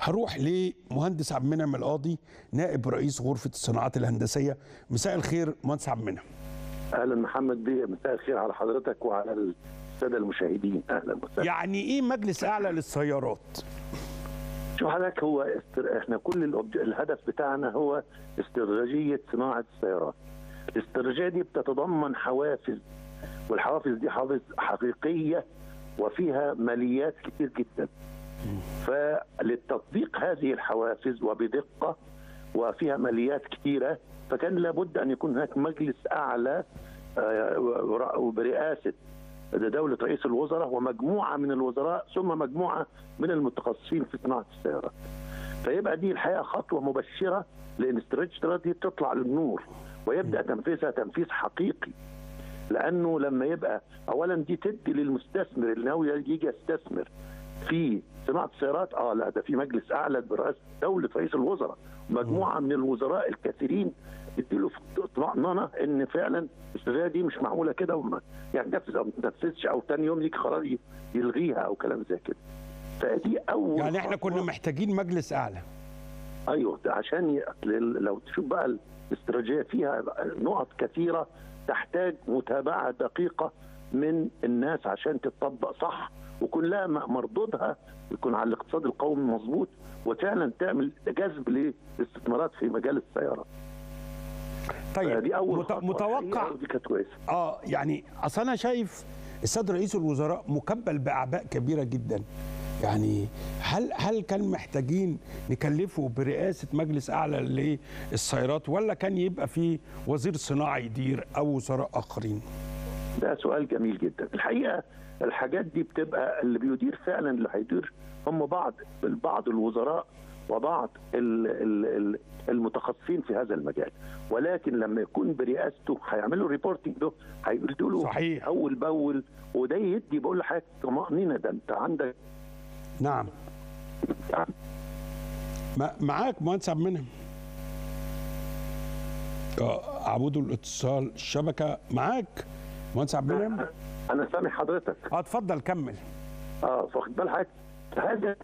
هروح لمهندس عبد المنعم القاضي نائب رئيس غرفه الصناعات الهندسيه مساء الخير مهندس عبد المنعم اهلا محمد بيه مساء الخير على حضرتك وعلى الساده المشاهدين اهلا وسهلا يعني ايه مجلس اعلى للسيارات شوف حضرتك هو استر... احنا كل الأوبج... الهدف بتاعنا هو استراتيجيه صناعه السيارات الاستراتيجيه دي بتتضمن حوافز والحوافز دي حوافز حقيقيه وفيها ماليات كتير جدا فللتطبيق هذه الحوافز وبدقه وفيها ماليات كثيره فكان لابد ان يكون هناك مجلس اعلى وبرئاسه دولة رئيس الوزراء ومجموعة من الوزراء ثم مجموعة من المتخصصين في صناعة السيارات. فيبقى دي الحقيقة خطوة مبشرة لأن استراتيجية دي تطلع للنور ويبدأ تنفيذها تنفيذ حقيقي. لأنه لما يبقى أولا دي تدي للمستثمر اللي ناوي يجي يستثمر في صناعة السيارات اه لا ده في مجلس أعلى برئاسة دولة رئيس الوزراء مجموعة من الوزراء الكثيرين يديله اطمئنانه ان فعلا الاستراتيجيه دي مش معموله كده وما يعني تنفذ او ما تنفذش او ثاني يوم يجي قرار يلغيها او كلام زي كده. فدي اول يعني احنا كنا محتاجين مجلس اعلى ايوه عشان ي... لو تشوف بقى الاستراتيجيه فيها نقط كثيره تحتاج متابعه دقيقه من الناس عشان تتطبق صح وكلها مردودها يكون على الاقتصاد القومي مظبوط وفعلا تعمل جذب للاستثمارات في مجال السيارات. طيب دي أول مت... متوقع دي كانت كويسه اه يعني اصل انا شايف السيد رئيس الوزراء مكبل باعباء كبيره جدا يعني هل هل كان محتاجين نكلفه برئاسه مجلس اعلى للسيارات ولا كان يبقى في وزير صناعه يدير او وزراء اخرين؟ ده سؤال جميل جدا الحقيقه الحاجات دي بتبقى اللي بيدير فعلا اللي هيدير هم بعض بعض الوزراء وبعض المتخصصين في هذا المجال ولكن لما يكون برئاسته هيعملوا ريبورتنج له هيقولوا له صحيح. اول باول وده يدي بقول لحضرتك طمانينه ده انت عندك نعم معاك مهندس عبد المنعم عبود الاتصال الشبكه معاك مهندس عبد المنعم انا سامع حضرتك اه اتفضل كمل اه فاخد بال حضرتك هذا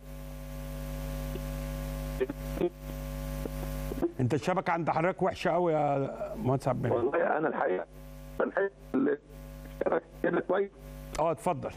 انت الشبكه عند حضرتك وحشه قوي يا مهندس عبد المنعم والله انا الحقيقه الحقيقه الشبكه كده كويس اه اتفضل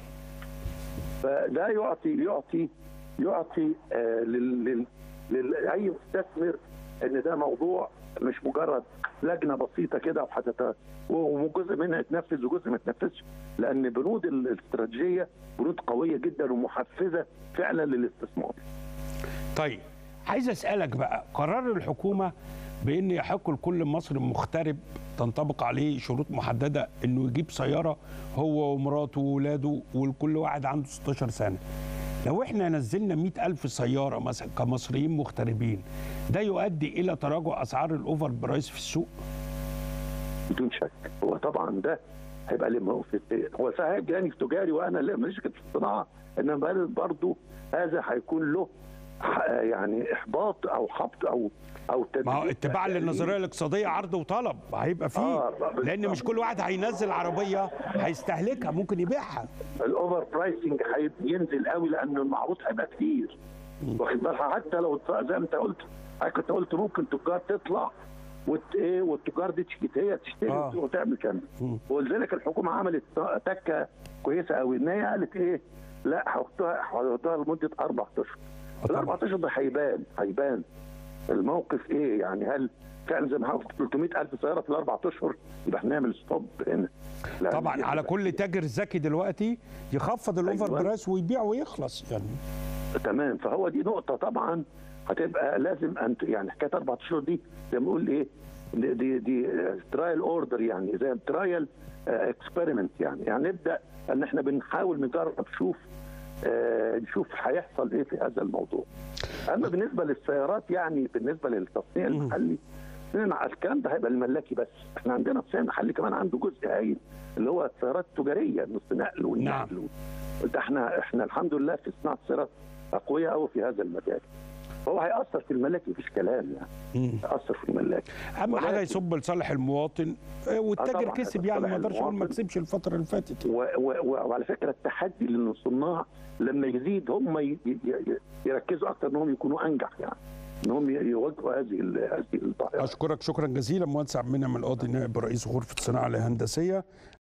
فده يعطي يعطي يعطي آه لل لل لاي مستثمر ان ده موضوع مش مجرد لجنه بسيطه كده وحتت وجزء منها يتنفذ وجزء ما يتنفذش لان بنود الاستراتيجيه بنود قويه جدا ومحفزه فعلا للاستثمار. طيب عايز اسالك بقى قرار الحكومه بان يحق لكل مصري مغترب تنطبق عليه شروط محدده انه يجيب سياره هو ومراته وولاده وكل واحد عنده 16 سنه لو احنا نزلنا 100 ألف سيارة مثلا كمصريين مغتربين ده يؤدي إلى تراجع أسعار الأوفر برايس في السوق؟ بدون شك هو طبعا ده هيبقى له هو صحيح جانب تجاري وانا ماليش في الصناعه انما برضه هذا هيكون له يعني احباط او حبط او او ما هو اتباعا للنظريه الاقتصاديه عرض وطلب هيبقى فيه آه لان مش كل واحد هينزل عربيه هيستهلكها ممكن يبيعها الاوفر برايسنج هينزل قوي لان المعروض هيبقى كتير واخد بالك حتى لو زي ما انت قلت كنت قلت ممكن تجار تطلع وت ايه والتجار دي هي تشتري آه. وتعمل كام ولذلك الحكومه عملت تكه كويسه قوي ان هي قالت ايه لا هحطها هحطها لمده اربع اشهر الاربع اشهر ده هيبان هيبان الموقف ايه يعني هل فعلا زي ما حضرتك 300000 سياره في الاربع اشهر يبقى احنا نعمل ستوب هنا طبعا على كل تاجر ذكي دلوقتي يخفض الاوفر أيوة. برايس ويبيع ويخلص يعني تمام فهو دي نقطه طبعا هتبقى لازم ان يعني حكايه اربع اشهر دي زي ما نقول ايه دي دي ترايل اوردر يعني زي ترايل اكسبيرمنت يعني يعني نبدا ان احنا بنحاول نجرب نشوف آه نشوف هيحصل ايه في هذا الموضوع. اما بالنسبه للسيارات يعني بالنسبه للتصنيع المحلي الكلام ده هيبقى الملاكي بس احنا عندنا تصنيع محلي كمان عنده جزء هايل اللي هو السيارات التجاريه نص نقل والنقل نعم. ده احنا احنا الحمد لله في صناعه السيارات اقوياء قوي في هذا المجال. هو هيأثر في الملاك مفيش كلام يعني مم. هيأثر في الملاك اهم حاجه ولكن- يصب لصالح المواطن آه، والتاجر طبعاً كسب هيبقى يعني ما لصالح اقدرش اقول ما المواطن. كسبش الفتره اللي فاتت و و و وعلى فكره التحدي للصناع لما يزيد هم ي- ي- ي- يركزوا اكثر انهم يكونوا انجح يعني انهم ي- يواجهوا هذه ال- هذه الظاهره اشكرك شكرا جزيلا مهندس عبد المنعم القاضي نائب رئيس غرفه الصناعه الهندسيه